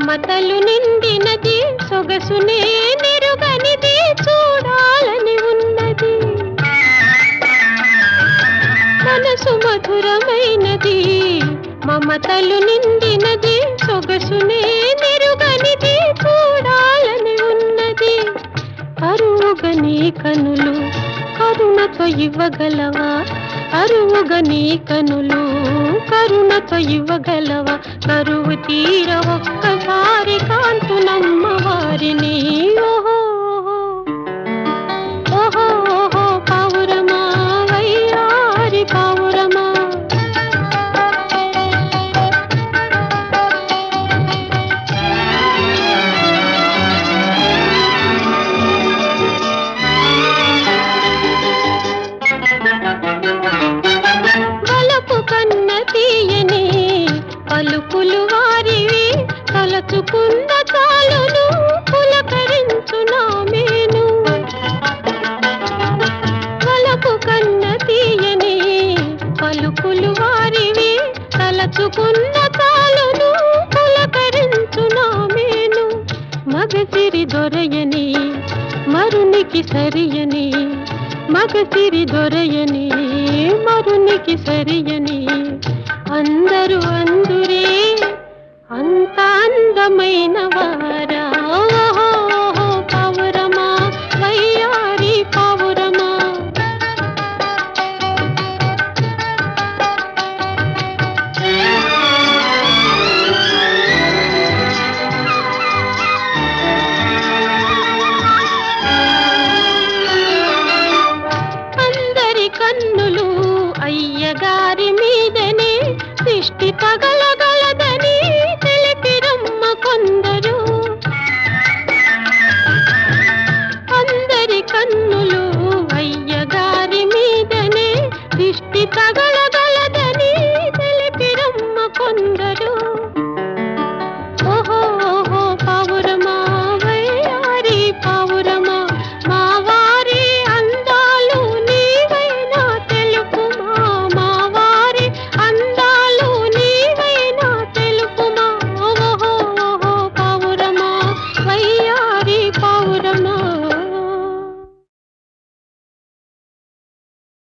మమతలు నిండినది సొగసునే నిరుగనిది చూడాలని ఉన్నది మనసు మధురమైనది మమతలు నిండినది సొగసునే నిరుగనిది చూడాలని ఉన్నది అరువుగా నీ కనులు కరుణతో ఇవ్వగలవా అరువుగా నీ కనులు కరుణతో ఇవ్వగలవా కరువు తీర ఒక్కసారి కాంతునమ్మ వారిని ఓహో ఓహో ఓహో పావురమా వయ్యారి పావురమా వలపు కన్న తీయని పలుకులు వారివి తలచుకున్న చాలును పులకరించు నా మేను వలపు కన్న తీయని పలుకులు వారివి తలచుకున్న చాలును పులకరించు నా మేను మగసిరి దొరయని మరునికి సరియని మగసిరి దొరయని మరునికి సరియని అందరూ అందురే అంత అందమైనవా